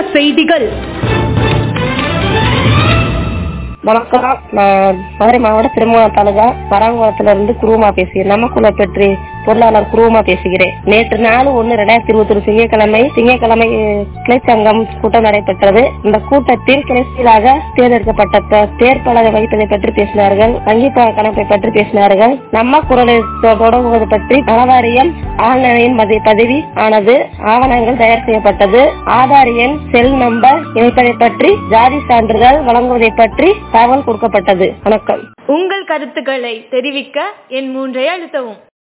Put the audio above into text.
செய்திகள் வணக்கம் நான் மதுரை மாவட்டம் திருமணம் தாலுகா பராங்குளத்துல இருந்து குருமா பேசுகிறேன் நமக்குள்ள பெற்று பொருளாளர் குருமா பேசுகிறேன் நேற்று நாலு ஒன்னு ரெண்டாயிரத்தி இருபத்தி ஒரு திங்கட்கிழமை திங்கட்கிழமை அஹ், கிளைச்சங்கம் கூட்டம் நடைபெற்றது இந்த கூட்டத்தில் கிளைச்சலாக தேர்ந்தெடுக்கப்பட்ட ப- தேர் பலகை வைப்பதை பற்றி பேசினார்கள் வங்கி ப- கணக்கை பற்றி பேசினார்கள் நம்ம குரலை தொ- தொடங்குவது பற்றி நலவாரியம் ஆன்லைன் மதி- பதவி ஆனது ஆவணங்கள் தயார் செய்யப்பட்டது ஆதார் எண் செல் நம்பர் இணைப்பதை பற்றி ஜாதி சான்றிதழ் வழங்குவதை பற்றி தகவல் கொடுக்கப்பட்டது வணக்கம் உங்கள் கருத்துக்களை தெரிவிக்க என் மூன்றை அழுத்தவும்